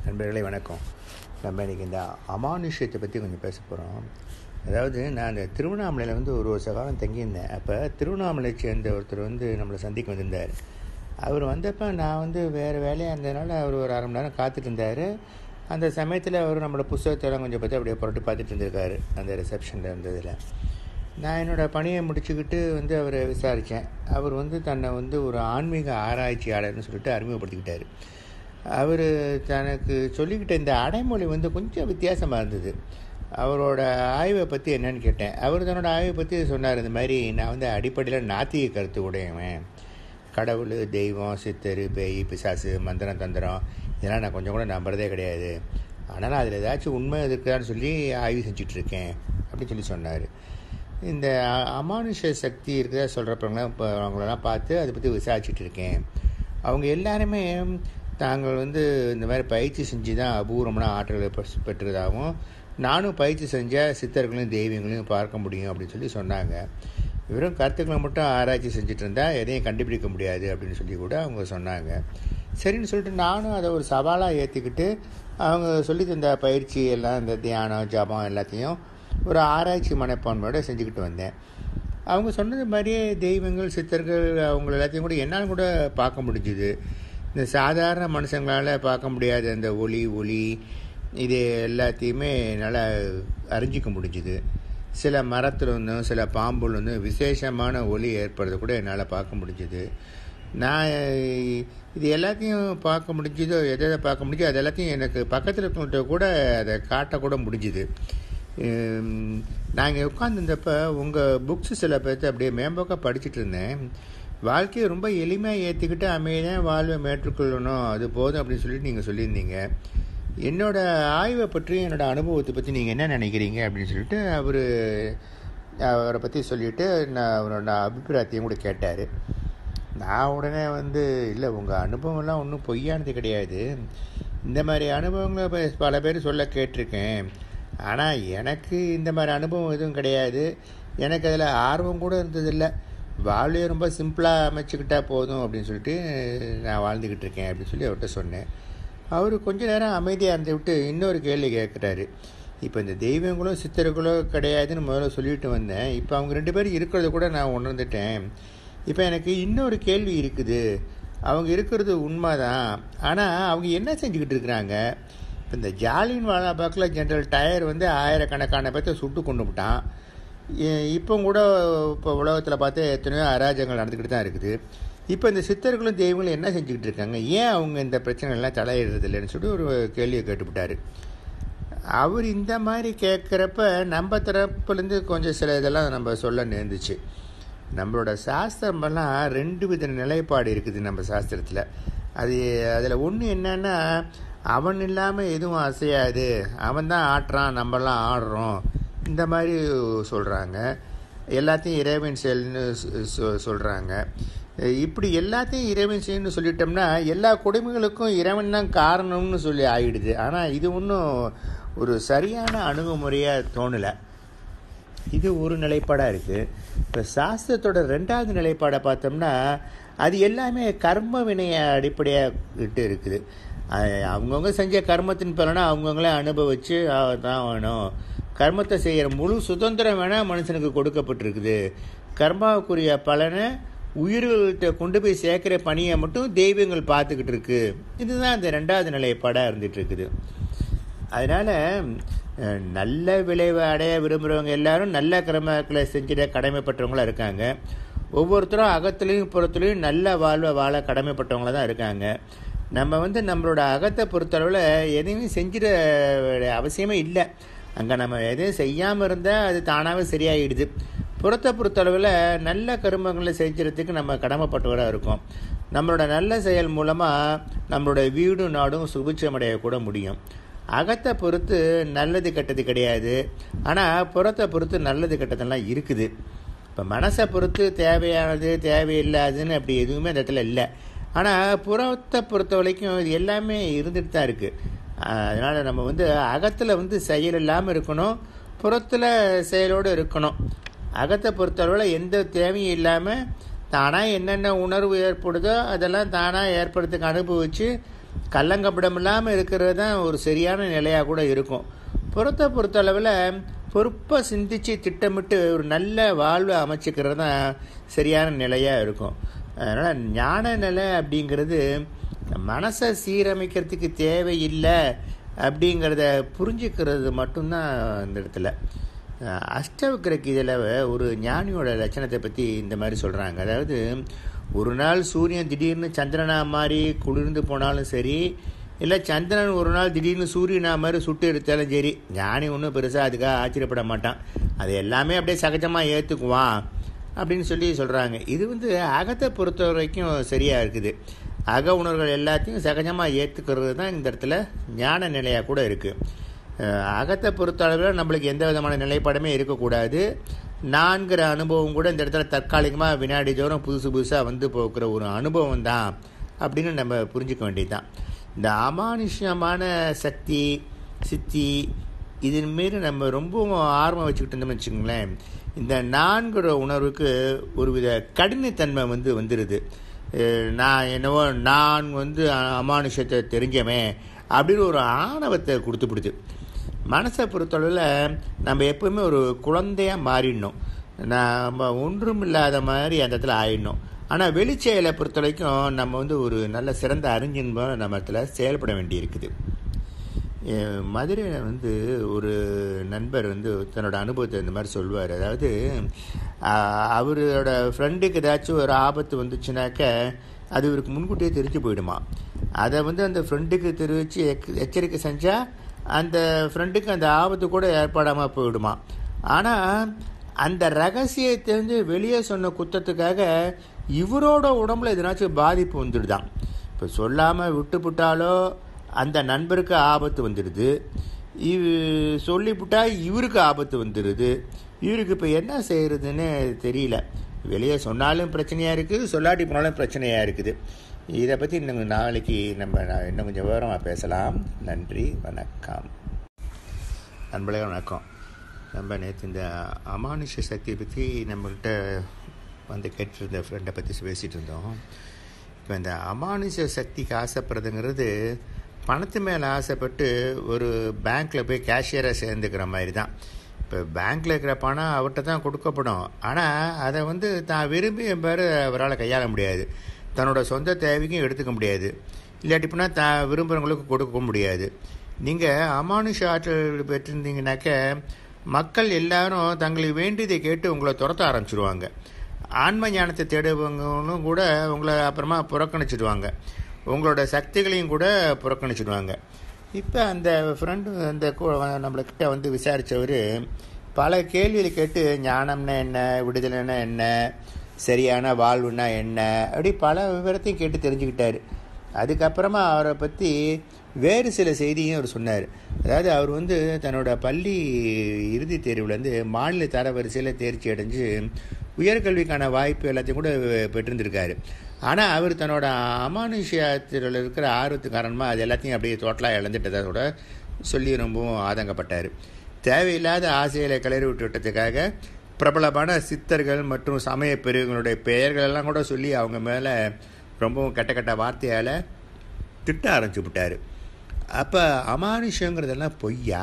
நண்பர்களே வணக்கம் நம்ம இன்றைக்கி இந்த அமானுஷ்யத்தை பற்றி கொஞ்சம் பேச போகிறோம் அதாவது நான் அந்த திருவண்ணாமலையில் வந்து ஒரு வருஷ காலம் தங்கியிருந்தேன் அப்போ திருவண்ணாமலை சேர்ந்த ஒருத்தர் வந்து நம்மளை சந்திக்க வந்திருந்தார் அவர் வந்தப்போ நான் வந்து வேறு வேலையாக இருந்ததுனால அவர் ஒரு அரை மணி நேரம் காத்துட்டு இருந்தார் அந்த சமயத்தில் அவர் நம்மளோட புஸ்தகத்தெல்லாம் கொஞ்சம் பற்றி அப்படியே புரட்டி பார்த்துட்டு இருந்திருக்காரு அந்த ரிசப்ஷனில் இருந்ததில் நான் என்னோடய பணியை முடிச்சுக்கிட்டு வந்து அவரை விசாரித்தேன் அவர் வந்து தன்னை வந்து ஒரு ஆன்மீக ஆராய்ச்சியாளர்னு சொல்லிட்டு அறிமுகப்படுத்திக்கிட்டார் அவர் தனக்கு சொல்லிக்கிட்ட இந்த அடைமொழி வந்து கொஞ்சம் வித்தியாசமாக இருந்தது அவரோட ஆய்வை பற்றி என்னன்னு கேட்டேன் அவர் தன்னோட ஆய்வை பற்றி சொன்னார் இந்த மாதிரி நான் வந்து அடிப்படையில் நாத்திக கருத்து உடையவன் கடவுள் தெய்வம் சித்தர் பேய் பிசாசு மந்திரம் தந்திரம் இதெல்லாம் நான் கொஞ்சம் கூட நம்புறதே கிடையாது ஆனால் அதில் ஏதாச்சும் உண்மை இருக்குதான்னு சொல்லி ஆய்வு செஞ்சிட்ருக்கேன் அப்படின்னு சொல்லி சொன்னார் இந்த அமானுஷ சக்தி இருக்குதா சொல்கிறப்பங்களாம் இப்போ அவங்களெல்லாம் பார்த்து அதை பற்றி விசாரிச்சுட்டு இருக்கேன் அவங்க எல்லாருமே தாங்கள் வந்து இந்த மாதிரி பயிற்சி செஞ்சு தான் அபூர்வமான ஆற்றலை பெற்றதாகவும் நானும் பயிற்சி செஞ்சால் சித்தர்களையும் தெய்வங்களையும் பார்க்க முடியும் அப்படின்னு சொல்லி சொன்னாங்க வெறும் கருத்துக்களை மட்டும் ஆராய்ச்சி செஞ்சுட்டு இருந்தால் எதையும் கண்டுபிடிக்க முடியாது அப்படின்னு சொல்லி கூட அவங்க சொன்னாங்க சரின்னு சொல்லிட்டு நானும் அதை ஒரு சவாலாக ஏற்றிக்கிட்டு அவங்க சொல்லி தந்த பயிற்சி எல்லாம் இந்த தியானம் ஜபம் எல்லாத்தையும் ஒரு ஆராய்ச்சி மனப்பான்மையோட செஞ்சுக்கிட்டு வந்தேன் அவங்க சொன்னது மாதிரியே தெய்வங்கள் சித்தர்கள் அவங்க எல்லாத்தையும் கூட என்னால் கூட பார்க்க முடிஞ்சுது இந்த சாதாரண மனுஷங்களால் பார்க்க முடியாத அந்த ஒளி ஒளி இது எல்லாத்தையுமே என்னால் அறிஞ்சிக்க முடிஞ்சுது சில மரத்தில் இருந்தும் சில பாம்புல இருந்தும் விசேஷமான ஒளி ஏற்படுறத கூட என்னால் பார்க்க முடிஞ்சுது நான் இது எல்லாத்தையும் பார்க்க முடிஞ்சதோ எதை எதை பார்க்க முடிஞ்சோ அது எல்லாத்தையும் எனக்கு பக்கத்தில் இருக்கவங்கள்ட்ட கூட அதை காட்டக்கூட முடிஞ்சுது நாங்கள் உட்காந்துருந்தப்ப உங்கள் புக்ஸு சில பேர்த்து அப்படியே மேம்போக்காக படிச்சுட்டு இருந்தேன் வாழ்க்கையை ரொம்ப எளிமையாக ஏற்றிக்கிட்டு அமைதியாக வாழ்வை மேற்றுக்கொள்ளணும் அது போதும் அப்படின்னு சொல்லிட்டு நீங்கள் சொல்லியிருந்தீங்க என்னோட ஆய்வை பற்றி என்னோடய அனுபவத்தை பற்றி நீங்கள் என்ன நினைக்கிறீங்க அப்படின்னு சொல்லிட்டு அவர் அவரை பற்றி சொல்லிவிட்டு நான் அவரோட அபிப்பிராயத்தையும் கூட கேட்டார் நான் உடனே வந்து இல்லை உங்கள் அனுபவம்லாம் ஒன்றும் பொய்யானது கிடையாது இந்த மாதிரி அனுபவங்களை பல பேர் சொல்ல கேட்டிருக்கேன் ஆனால் எனக்கு இந்த மாதிரி அனுபவம் எதுவும் கிடையாது எனக்கு அதில் ஆர்வம் கூட இருந்ததில்லை வாழ்வையை ரொம்ப சிம்பிளாக அமைச்சுக்கிட்டா போதும் அப்படின்னு சொல்லிட்டு நான் வாழ்ந்துக்கிட்டு இருக்கேன் அப்படின்னு சொல்லி அவர்கிட்ட சொன்னேன் அவர் கொஞ்ச நேரம் அமைதியாக இருந்து விட்டு இன்னொரு கேள்வி கேட்குறாரு இப்போ இந்த தெய்வங்களோ சித்தர்களோ கிடையாதுன்னு முதல்ல சொல்லிட்டு வந்தேன் இப்போ அவங்க ரெண்டு பேரும் இருக்கிறத கூட நான் உணர்ந்துட்டேன் இப்போ எனக்கு இன்னொரு கேள்வி இருக்குது அவங்க இருக்கிறது உண்மைதான் ஆனால் அவங்க என்ன செஞ்சுக்கிட்டு இருக்கிறாங்க இப்போ இந்த ஜாலின் வாலாபாக்கில் ஜென்ரல் டயர் வந்து ஆயிரக்கணக்கான பேர்த்த சுட்டு கொண்டு விட்டான் இப்போ கூட இப்போ உலகத்தில் பார்த்து எத்தனையோ அராஜகங்கள் நடந்துக்கிட்டு தான் இருக்குது இப்போ இந்த சித்தர்களும் தெய்வங்களும் என்ன செஞ்சுக்கிட்டு இருக்காங்க ஏன் அவங்க இந்த பிரச்சனைலாம் தலையிடுறது இல்லைன்னு சொல்லி ஒரு கேள்வியை கேட்டுவிட்டார் அவர் இந்த மாதிரி கேட்குறப்ப நம்ம தரப்புலேருந்து கொஞ்சம் சில இதெல்லாம் நம்ம சொல்ல நேர்ந்துச்சு நம்மளோட சாஸ்திரமெல்லாம் ரெண்டு வித நிலைப்பாடு இருக்குது நம்ம சாஸ்திரத்தில் அது அதில் ஒன்று என்னென்னா அவன் இல்லாமல் எதுவும் அசையாது அவன் தான் ஆட்டுறான் நம்மலாம் ஆடுறோம் இந்த மாதிரி சொல்கிறாங்க எல்லாத்தையும் இறைவன் செயல்னு சொல்கிறாங்க இப்படி எல்லாத்தையும் இறைவன் செயல்னு சொல்லிட்டோம்னா எல்லா கொடுமைகளுக்கும் இறைவன் தான் காரணம்னு சொல்லி ஆகிடுது ஆனால் இது ஒன்றும் ஒரு சரியான அணுகுமுறையாக தோணலை இது ஒரு நிலைப்பாடாக இருக்குது இப்போ சாஸ்திரத்தோட ரெண்டாவது நிலைப்பாடை பார்த்தோம்னா அது எல்லாமே கர்ம வினையை அடிப்படையாகிட்டு இருக்குது அவங்கவுங்க செஞ்ச கர்மத்தின் பலனை அவங்கவுங்களே அனுபவித்து தான் வேணும் கர்மத்தை செய்கிற முழு சுதந்திரம் வேணால் மனுஷனுக்கு கொடுக்கப்பட்டிருக்குது கர்மாவுக்குரிய பலனை உயிர்கள்ட்ட கொண்டு போய் சேர்க்குற பணியை மட்டும் தெய்வங்கள் பார்த்துக்கிட்டு இருக்கு இதுதான் இந்த ரெண்டாவது நிலைப்பாடாக இருந்துகிட்டு இருக்குது அதனால் நல்ல விளைவை அடைய விரும்புகிறவங்க எல்லாரும் நல்ல கிரமங்களை செஞ்சிட கடமைப்பட்டவங்களாக இருக்காங்க ஒவ்வொருத்தரும் அகத்துலேயும் புறத்துலேயும் நல்ல வாழ்வை வாழ கடமைப்பட்டவங்களாக தான் இருக்காங்க நம்ம வந்து நம்மளோட அகத்தை பொறுத்தளவில் எதையுமே செஞ்சிட அவசியமே இல்லை அங்கே நம்ம எதையும் செய்யாமல் இருந்தால் அது தானாகவே சரியாயிடுது புறத்தை பொறுத்தளவில் நல்ல கருமங்களை செஞ்சுறதுக்கு நம்ம கடமைப்பட்டவராக இருக்கோம் நம்மளோட நல்ல செயல் மூலமாக நம்மளோட வீடும் நாடும் சுபிட்சமடைய கூட முடியும் அகத்தை பொறுத்து நல்லது கெட்டது கிடையாது ஆனால் புறத்தை பொறுத்து நல்லது கெட்டதெல்லாம் இருக்குது இப்போ மனசை பொறுத்து தேவையானது தேவையில்லாதுன்னு அப்படி எதுவுமே அந்த இடத்துல இல்லை ஆனால் புறத்தை பொறுத்த வரைக்கும் இது எல்லாமே இருந்துட்டு தான் இருக்குது அதனால் நம்ம வந்து அகத்தில் வந்து செயல் இல்லாமல் இருக்கணும் புறத்தில் செயலோடு இருக்கணும் அகத்தை பொறுத்தளவில் எந்த தேவையும் இல்லாமல் தானாக என்னென்ன உணர்வு ஏற்படுதோ அதெல்லாம் தானாக ஏற்படுறதுக்கு அனுபவித்து கள்ளங்கப்படம் இல்லாமல் இருக்கிறது தான் ஒரு சரியான நிலையாக கூட இருக்கும் புறத்தை பொறுத்தளவில் பொறுப்பாக சிந்தித்து திட்டமிட்டு ஒரு நல்ல வாழ்வை அமைச்சிக்கிறது தான் சரியான நிலையாக இருக்கும் அதனால் ஞான நிலை அப்படிங்கிறது மனசை சீரமைக்கிறதுக்கு தேவையில்லை அப்படிங்கிறத புரிஞ்சுக்கிறது மட்டும்தான் இந்த இடத்துல அஷ்டவக்கிரக்கு இதில் ஒரு ஞானியோட லட்சணத்தை பற்றி இந்த மாதிரி சொல்கிறாங்க அதாவது ஒரு நாள் சூரியன் திடீர்னு சந்திரனா மாதிரி குளிர்ந்து போனாலும் சரி இல்லை சந்திரன் ஒரு நாள் திடீர்னு சூரியனா மாதிரி சுட்டு எடுத்தாலும் சரி ஞானி ஒன்றும் பெருசாக அதுக்காக ஆச்சரியப்பட மாட்டான் அது எல்லாமே அப்படியே சகஜமாக ஏற்றுக்குவான் அப்படின்னு சொல்லி சொல்கிறாங்க இது வந்து அகத்தை பொறுத்த வரைக்கும் சரியாக இருக்குது அக உணர்வுகள் எல்லாத்தையும் சகஜமாக ஏற்றுக்கிறது தான் இந்த இடத்துல ஞான நிலையாக கூட இருக்குது அகத்தை பொறுத்த அளவில் நம்மளுக்கு எந்த விதமான நிலைப்பாடுமே இருக்கக்கூடாது நான்கிற அனுபவம் கூட இந்த இடத்துல தற்காலிகமாக வினாடி தோறும் புதுசு புதுசாக வந்து போக்குற ஒரு அனுபவம் தான் அப்படின்னு நம்ம புரிஞ்சுக்க வேண்டியது தான் இந்த அமானுஷ்யமான சக்தி சித்தி இதன் மீறி நம்ம ரொம்பவும் ஆர்வம் வச்சுக்கிட்டு இருந்தோம்னு வச்சுக்கோங்களேன் இந்த நான்கிற உணர்வுக்கு ஒரு வித கடினத்தன்மை வந்து வந்துடுது நான் என்னவோ நான் வந்து அமானுஷத்தை தெரிஞ்சவன் அப்படின்னு ஒரு ஆணவத்தை கொடுத்துப்பிடுது மனசை பொறுத்தளவில் நம்ம எப்போவுமே ஒரு குழந்தையாக மாறிடணும் நம்ம ஒன்றும் இல்லாத மாதிரி அந்த இடத்துல ஆயிடணும் ஆனால் வெளிச்செயலை பொறுத்த வரைக்கும் நம்ம வந்து ஒரு நல்ல சிறந்த அறிஞன் நம்ம இடத்துல செயல்பட வேண்டியிருக்குது மதுரையில் வந்து ஒரு நண்பர் வந்து தன்னோட அனுபவத்தை இந்த மாதிரி சொல்லுவார் அதாவது அவரோட ஃப்ரெண்டுக்கு ஏதாச்சும் ஒரு ஆபத்து வந்துச்சுனாக்க அது இவருக்கு முன்கூட்டியே தெரிஞ்சு போயிடுமா அதை வந்து அந்த ஃப்ரெண்டுக்கு தெரிவித்து எக் எச்சரிக்கை செஞ்சால் அந்த ஃப்ரெண்டுக்கு அந்த ஆபத்து கூட ஏற்படாமல் போயிடுமா ஆனால் அந்த ரகசியத்தை வந்து வெளியே சொன்ன குத்தத்துக்காக இவரோட உடம்புல எதனாச்சும் பாதிப்பு வந்துடுதான் இப்போ சொல்லாமல் விட்டுப்புட்டாலோ அந்த நண்பருக்கு ஆபத்து வந்துடுது இவ் சொல்லிவிட்டா இவருக்கு ஆபத்து வந்துடுது இவருக்கு இப்போ என்ன செய்கிறதுன்னு தெரியல வெளியே சொன்னாலும் பிரச்சனையாக இருக்குது சொல்லாட்டி போனாலும் பிரச்சனையாக இருக்குது இதை பற்றி இன்னும் நாளைக்கு நம்ம இன்னும் கொஞ்சம் விவரமாக பேசலாம் நன்றி வணக்கம் நண்பர்களே வணக்கம் நம்ம நேற்று இந்த அமானுஷ சக்தியை பற்றி நம்மள்கிட்ட வந்து கேட்டிருந்த ஃப்ரெண்டை பற்றி பேசிகிட்டு இருந்தோம் இப்போ இந்த அமானுஷ சக்திக்கு ஆசைப்படுறதுங்கிறது பணத்து மேலே ஆசைப்பட்டு ஒரு பேங்க்கில் போய் கேஷியராக சேர்ந்துக்கிற மாதிரி தான் இப்போ பேங்க்கில் இருக்கிற பணம் அவர்கிட்ட தான் கொடுக்கப்படும் ஆனால் அதை வந்து தான் விரும்பி பேர் அவரால் கையாள முடியாது தன்னோட சொந்த தேவைக்கும் எடுத்துக்க முடியாது இல்லாட்டி போனால் தான் விரும்புகிறவங்களுக்கு கொடுக்க முடியாது நீங்கள் அமானுஷ ஆற்றல் பெற்றிருந்தீங்கனாக்க மக்கள் எல்லாரும் தங்களுக்கு வேண்டியதை கேட்டு உங்களை துரத்த ஆரம்பிச்சிடுவாங்க ஆன்ம ஞானத்தை தேடுவவங்களும் கூட உங்களை அப்புறமா புறக்கணிச்சிடுவாங்க உங்களோட சக்திகளையும் கூட புறக்கணிச்சிடுவாங்க இப்போ அந்த ஃப்ரெண்டு அந்த நம்மளுக்கிட்ட வந்து விசாரித்தவர் பல கேள்விகளை கேட்டு ஞானம்னா என்ன விடுதலைன்னா என்ன சரியான வாழ்வுனா என்ன அப்படி பல விவரத்தையும் கேட்டு தெரிஞ்சுக்கிட்டாரு அதுக்கப்புறமா அவரை பற்றி வேறு சில செய்தியும் அவர் சொன்னார் அதாவது அவர் வந்து தன்னோட பள்ளி இறுதித் தேர்வுலேருந்து மாநில தரவரிசையில் தேர்ச்சி அடைஞ்சு உயர்கல்விக்கான வாய்ப்பு எல்லாத்தையும் கூட பெற்றிருந்திருக்காரு ஆனால் அவர் தன்னோட அமானுஷியத்தில் இருக்கிற ஆர்வத்து காரணமாக அது எல்லாத்தையும் அப்படியே டோட்டலாக இழந்துட்டதோட சொல்லி ரொம்பவும் ஆதங்கப்பட்டார் தேவையில்லாத ஆசைகளை கிளறி விட்டு விட்டதுக்காக பிரபலமான சித்தர்கள் மற்றும் சமய பிரிவுகளுடைய பெயர்கள் எல்லாம் கூட சொல்லி அவங்க மேலே ரொம்பவும் கெட்ட கெட்ட வார்த்தையால் திட்ட ஆரம்பிச்சு விட்டார் அப்போ அமானுஷங்கிறதெல்லாம் பொய்யா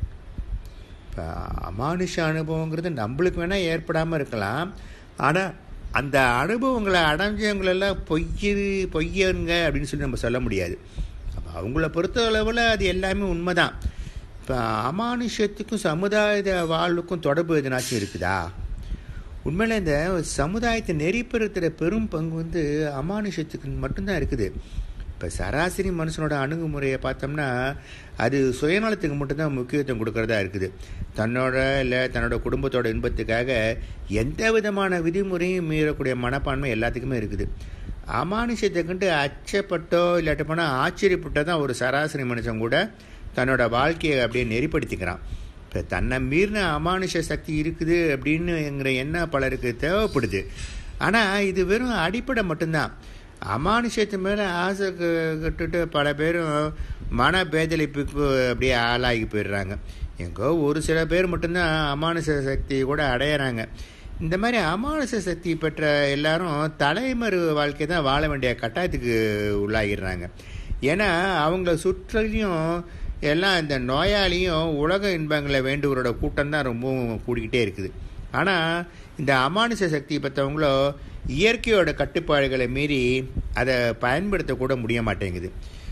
இப்போ அமானுஷ அனுபவங்கிறது நம்மளுக்கு வேணால் ஏற்படாமல் இருக்கலாம் ஆனால் அந்த அனுபவங்களை அடைஞ்சவங்களெல்லாம் பொய்யது பொய்யங்க அப்படின்னு சொல்லி நம்ம சொல்ல முடியாது அப்போ அவங்கள பொறுத்த அளவில் அது எல்லாமே உண்மை தான் இப்போ அமானுஷத்துக்கும் சமுதாய வாழ்வுக்கும் தொடர்பு எதுனாச்சும் இருக்குதா உண்மையில் இந்த சமுதாயத்தை நெறிப்படுத்துகிற பெரும் பங்கு வந்து அமானுஷத்துக்கு மட்டும்தான் இருக்குது இப்போ சராசரி மனுஷனோட அணுகுமுறையை பார்த்தோம்னா அது சுயநலத்துக்கு மட்டும்தான் முக்கியத்துவம் கொடுக்கறதா இருக்குது தன்னோட இல்லை தன்னோட குடும்பத்தோட இன்பத்துக்காக எந்த விதமான விதிமுறையும் மீறக்கூடிய மனப்பான்மை எல்லாத்துக்குமே இருக்குது அமானுஷத்தை கண்டு அச்சப்பட்டோ இல்லாட்டி போனால் ஆச்சரியப்பட்டோ தான் ஒரு சராசரி மனுஷன் கூட தன்னோட வாழ்க்கையை அப்படியே நெறிப்படுத்திக்கிறான் இப்போ தன்னை மீறின அமானுஷ சக்தி இருக்குது அப்படின்னுங்கிற எண்ணம் பலருக்கு தேவைப்படுது ஆனால் இது வெறும் அடிப்படை மட்டும்தான் அமானுஷத்து மேலே ஆசை கட்டுட்டு பல பேரும் மன பேதளிப்புக்கு அப்படியே ஆளாகி போயிடுறாங்க எங்கோ ஒரு சில பேர் மட்டும்தான் அமானுஷ சக்தி கூட அடையிறாங்க இந்த மாதிரி அமானுஷ சக்தி பெற்ற எல்லாரும் தலைமறு வாழ்க்கை தான் வாழ வேண்டிய கட்டாயத்துக்கு உள்ளாகிடுறாங்க ஏன்னா அவங்கள சுற்றிலையும் எல்லாம் இந்த நோயாளியும் உலக இன்பங்களை வேண்டுவரோட கூட்டம் தான் ரொம்பவும் கூடிக்கிட்டே இருக்குது ஆனால் இந்த அமானுஷ சக்தி பெற்றவங்களோ இயற்கையோட கட்டுப்பாடுகளை மீறி அதை பயன்படுத்தக்கூட முடிய மாட்டேங்குது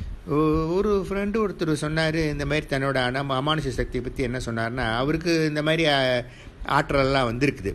ஒ- ஒரு ஃப்ரெண்டு ஒருத்தர் சொன்னார் இந்த மாதிரி தன்னோட அன அமானுஷ சக்தியை பற்றி என்ன சொன்னார்னா அவருக்கு இந்த மாதிரி அஹ், ஆற்றலெல்லாம் வந்திருக்குது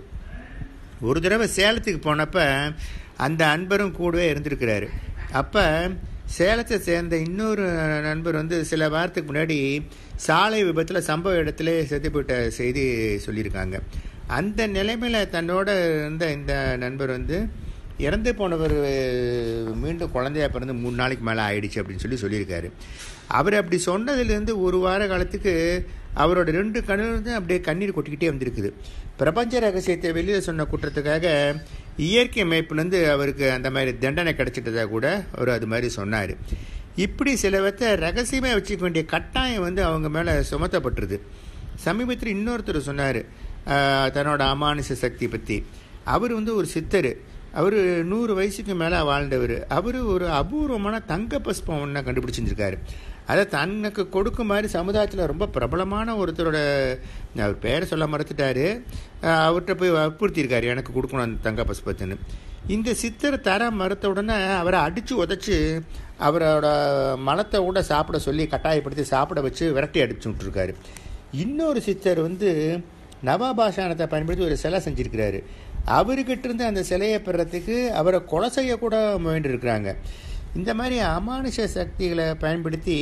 ஒரு தடவை சேலத்துக்கு போனப்ப அந்த அன்பரும் கூடவே இருந்திருக்கிறாரு அப்போ சேலத்தை சேர்ந்த இன்னொரு நண்பர் வந்து சில வாரத்துக்கு முன்னாடி சாலை விபத்தில் சம்பவ இடத்துல செத்து போயிட்ட செய்தி சொல்லியிருக்காங்க அந்த நிலைமையில் தன்னோட இருந்த இந்த நண்பர் வந்து இறந்து போனவர் மீண்டும் குழந்தையா பிறந்து மூணு நாளைக்கு மேலே ஆயிடுச்சு அப்படின்னு சொல்லி சொல்லியிருக்காரு அவர் அப்படி சொன்னதுலேருந்து ஒரு வார காலத்துக்கு அவரோட ரெண்டு கண்ணிலிருந்து அப்படியே கண்ணீர் கொட்டிக்கிட்டே வந்திருக்குது பிரபஞ்ச ரகசியத்தை வெளியில் சொன்ன குற்றத்துக்காக இயற்கை அமைப்புலேருந்து அவருக்கு அந்த மாதிரி தண்டனை கிடைச்சிட்டதா கூட அவர் அது மாதிரி சொன்னார் இப்படி சிலவற்றை ரகசியமாக வச்சுக்க வேண்டிய கட்டாயம் வந்து அவங்க மேலே சுமத்தப்பட்டுருது சமீபத்தில் இன்னொருத்தர் சொன்னார் தன்னோட அமானுஷ சக்தி பற்றி அவர் வந்து ஒரு சித்தர் அவர் நூறு வயசுக்கு மேலே வாழ்ந்தவர் அவர் ஒரு அபூர்வமான தங்க பஸ்பம் ஒன்றை கண்டுபிடிச்சிருக்காரு அதை தனக்கு கொடுக்கும் மாதிரி சமுதாயத்தில் ரொம்ப பிரபலமான ஒருத்தரோட அவர் பேரை சொல்ல மறந்துட்டாரு அஹ் அவர்கிட்ட போய் வற்புறுத்தியிருக்காரு எனக்கு கொடுக்கணும் அந்த தங்க பஸ்பத்துன்னு இந்த சித்தர் தர மறுத்த உடனே அவரை அடித்து உதச்சி அவரோட மலத்தை கூட சாப்பிட சொல்லி கட்டாயப்படுத்தி சாப்பிட வச்சு விரட்டி அடிச்சு விட்ருக்காரு இன்னொரு சித்தர் வந்து நவாபாஷானத்தை பயன்படுத்தி ஒரு சிலை செஞ்சிருக்கிறாரு அவர்கிட்ட இருந்து அந்த சிலையை பெறத்துக்கு அவரை கொலை செய்ய கூட முயன்றிருக்கிறாங்க இந்த மாதிரி அமானுஷ சக்திகளை பயன்படுத்தி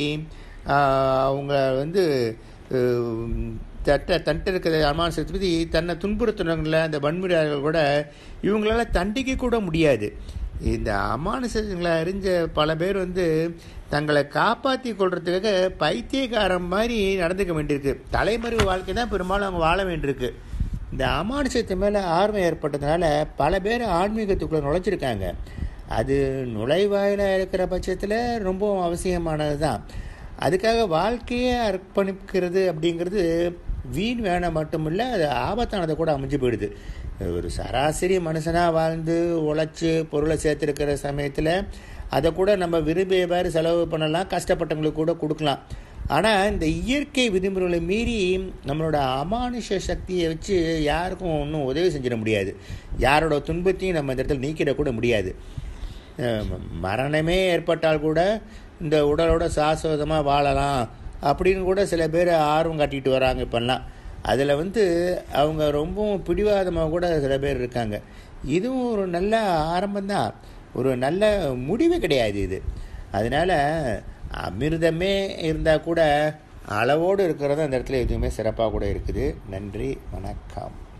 ஆஹ், அவங்க வந்து அஹ், தட்ட தன்ட்ட இருக்கிற அமானுஷ சக்தி பற்றி தன்னை துன்புறுத்துனவங்கள அந்த வன்முறையாளர்கள் கூட இவங்களால தண்டிக்க கூட முடியாது இந்த அமானுஷங்களை அறிஞ்ச பல பேர் வந்து தங்களை காப்பாற்றி கொள்றதுக்காக பைத்தியக்காரன் மாதிரி நடந்துக்க வேண்டியிருக்கு தலைமறைவு வாழ்க்கை தான் பெரும்பாலும் அவங்க வாழ வேண்டியிருக்கு இந்த அமானுஷத்து மேலே ஆர்வம் ஏற்பட்டதுனால பல பேர் ஆன்மீகத்துக்குள்ளே நுழைச்சிருக்காங்க அது நுழைவாயில இருக்கிற பட்சத்தில் ரொம்ப அவசியமானது தான் அதுக்காக வாழ்க்கையே அர்ப்பணிக்கிறது அப்படிங்கிறது வீண் வேணாம் மட்டுமில்ல அது ஆபத்தானதை கூட அமைஞ்சு போயிடுது ஒரு சராசரி மனுஷனாக வாழ்ந்து உழைச்சி பொருளை சேர்த்துருக்கிற சமயத்தில் அதை கூட நம்ம விரும்பியவாறு செலவு பண்ணலாம் கஷ்டப்பட்டவங்களுக்கு கூட கொடுக்கலாம் ஆனால் இந்த இயற்கை விதிமுறைகளை மீறி நம்மளோட அமானுஷ சக்தியை வச்சு யாருக்கும் ஒன்றும் உதவி செஞ்சிட முடியாது யாரோட துன்பத்தையும் நம்ம இந்த இடத்துல நீக்கிட கூட முடியாது அஹ் மரணமே ஏற்பட்டால் கூட இந்த உடலோட சாஸ்வதமாக வாழலாம் அப்படின்னு கூட சில பேர் ஆர்வம் காட்டிட்டு வராங்க இப்போல்லாம் அதில் வந்து அவங்க ரொம்பவும் பிடிவாதமாக கூட சில பேர் இருக்காங்க இதுவும் ஒரு நல்ல ஆரம்பம்தான் ஒரு நல்ல முடிவு கிடையாது இது அதனால் அமிர்தமே இருந்தால் கூட அளவோடு இருக்கிறது அந்த இடத்துல எதுவுமே சிறப்பாக கூட இருக்குது நன்றி வணக்கம்